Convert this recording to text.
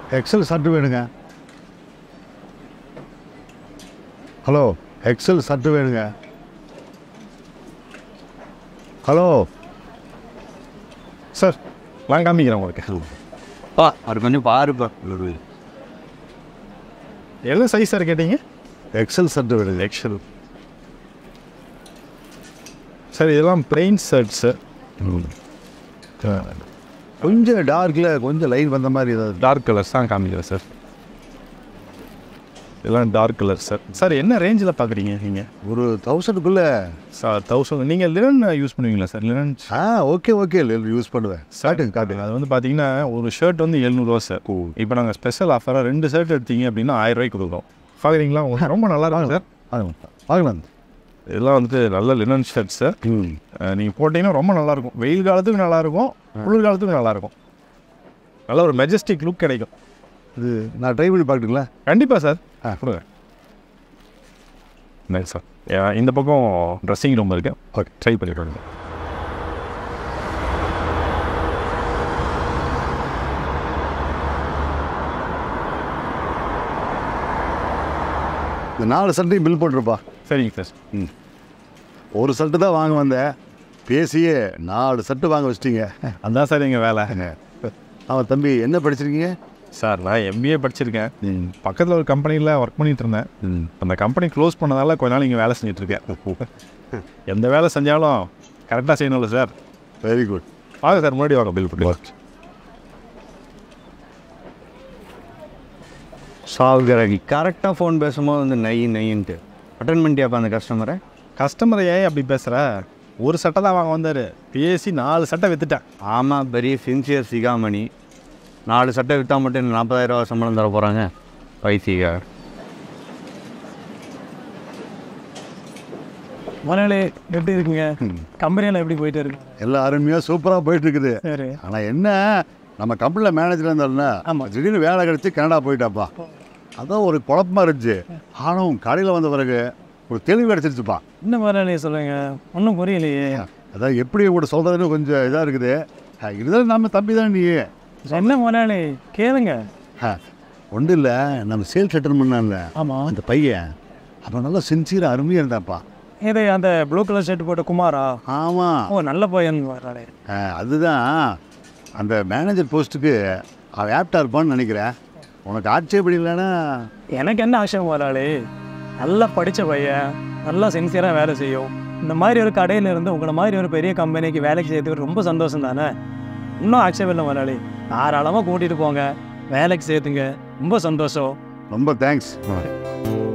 XL shirt வேணுங்க hello XL shirt வேணுங்க hello sir நான் காமிக்கிறேன் உங்களுக்கு பா அது கொஞ்சம் பாருப்பா என்ன சைஸ் சார் கேட்டீங்க எக்ஸல் சர்ட் வேணுங்க எக்ஸல் சார் இதெல்லாம் பிளெயின் ஷர்ட் சார் கொஞ்சம் டார்க்கில் கொஞ்சம் லைன் வந்த மாதிரி ஏதாவது டார்க் கலர்ஸ் தான் காமிக்கிறேன் சார் இதெல்லாம் டார்க் கலர் சார் சார் என்ன ரேஞ்சில் பார்க்குறீங்க நீங்கள் ஒரு தௌசண்ட்குள்ளே சார் தௌசண்ட் நீங்கள் லினன் யூஸ் பண்ணுவீங்களா சார் லினன் ஆ ஓகே ஓகே யூஸ் பண்ணுவேன் காட்டுங்க காட்டுங்க அது வந்து பார்த்தீங்கன்னா ஒரு ஷர்ட் வந்து எழுநூறுவா சார் இப்போ நாங்கள் ஸ்பெஷல் ஆஃபராக ரெண்டு ஷர்ட் எடுத்தீங்க அப்படின்னா ஆயிரம் ரூபாய்க்கு கொடுக்குறோம் பார்க்குறீங்களா உங்களுக்கு ரொம்ப நல்லா இருக்கும் சார் வாங்கலாம் வாங்கலாம் இதெல்லாம் வந்து நல்ல லினன் ஷர்ட் சார் ம் நீங்கள் போட்டிங்கன்னா ரொம்ப நல்லாயிருக்கும் வெயில் காலத்துக்கு நல்லாயிருக்கும் குளிர் காலத்துக்கு நல்லாயிருக்கும் நல்ல ஒரு மெஜஸ்டிக் லுக் கிடைக்கும் இது நான் ட்ரை பண்ணி பார்க்கட்டுங்களா கண்டிப்பாக சார் ஆ. கொடுங்க நைஸ் சார் ஏன் இந்த பக்கம் ட்ரெஸ்ஸிங் ரூம் இருக்கு ஓகே ட்ரை பண்ணிட்டு இந்த நாலு சட்டையும் பில் போட்டிருப்பா சரிங்க சார் ஒரு சட்டு தான் வாங்க வந்தேன் பேசியே நாலு சட்டு வாங்க வச்சிட்டீங்க அதான் சார் எங்கள் வேலை அவன் தம்பி என்ன படிச்சிருக்கீங்க சார் நான் எம்பிஏ படிச்சிருக்கேன் பக்கத்தில் ஒரு கம்பெனியில் ஒர்க் பண்ணிட்டு இருந்தேன் அந்த கம்பெனி க்ளோஸ் பண்ணதால கொஞ்ச நாள் இங்கே வேலை செஞ்சுட்டு இருக்கேன் எந்த வேலை செஞ்சாலும் கரெக்டாக செய்யணும்ல சார் வெரி குட் வாங்க சார் முன்னாடி வாங்க பில் போட்டு சாகுறகி கரெக்டாக ஃபோன் பேசும்போது வந்து நெய் நெய்ன்ட்டு அட்டன் பண்ணிட்டியாப்பா அந்த கஸ்டமரை கஸ்டமர் ஏன் அப்படி பேசுகிற ஒரு சட்டை தான் வாங்க வந்தார் பேசி நாலு சட்டை வித்துட்டேன் ஆமாம் பெரிய சின்சியர் சிகாமணி நாலு சட்டை விற்றா மட்டும் என்ன நாற்பதாயிரம் ரூபா சம்பளம் தர போகிறாங்க பைசிகா முதலாளி எப்படி இருக்குங்க கம்பெனியெல்லாம் எப்படி போயிட்டு இருக்கு எல்லாம் அருமையாக சூப்பராக போயிட்டு இருக்குது சரி ஆனால் என்ன நம்ம கம்பெனியில் மேனேஜர் இருந்தாருன்னா ஆமா. திடீர்னு வேலை கிடச்சி கனடா போயிட்டாப்பா அதான் ஒரு குழப்பமா இருந்துச்சு ஆனால் கடையில் வந்த பிறகு ஒரு தெளிவு கிடச்சிருச்சுப்பா என்ன முதலாளி சொல்லுங்க ஒன்றும் புரியலையே அதான் எப்படி உங்கள்கிட்ட சொல்கிறதுன்னு கொஞ்சம் இதாக இருக்குது ஆ, இருந்தாலும் நம்ம தம்பி தான் நீ என்ன முதலாளி கேளுங்க ஒன்றும் இல்லை நம்ம சேல்ஸ் அட்டன் பண்ணல ஆமாம் அந்த பையன் அவன் நல்லா சின்சியராக அருமையாக இருந்தாப்பா இது அந்த ப்ளூ கலர் ஷர்ட் போட்ட குமாரா ஆமாம் ஓ நல்ல பையன் முதலாளி அதுதான் அந்த மேனேஜர் போஸ்ட்டுக்கு அவன் ஆப்டாக இருப்பான்னு நினைக்கிறேன் உனக்கு ஆட்சேபடி இல்லைன்னா எனக்கு என்ன ஆசையம் முதலாளி நல்லா படித்த பையன் நல்லா சின்சியராக வேலை செய்யும் இந்த மாதிரி ஒரு கடையில் இருந்து உங்களை மாதிரி ஒரு பெரிய கம்பெனிக்கு வேலைக்கு செய்யறதுக்கு ரொம்ப சந்தோஷம் தானே இன்னும் ஆட்சேபம் இல்லை முதலாளி தாராளமாக கூட்டிகிட்டு போங்க வேலைக்கு சேர்த்துங்க ரொம்ப சந்தோஷம் ரொம்ப தேங்க்ஸ்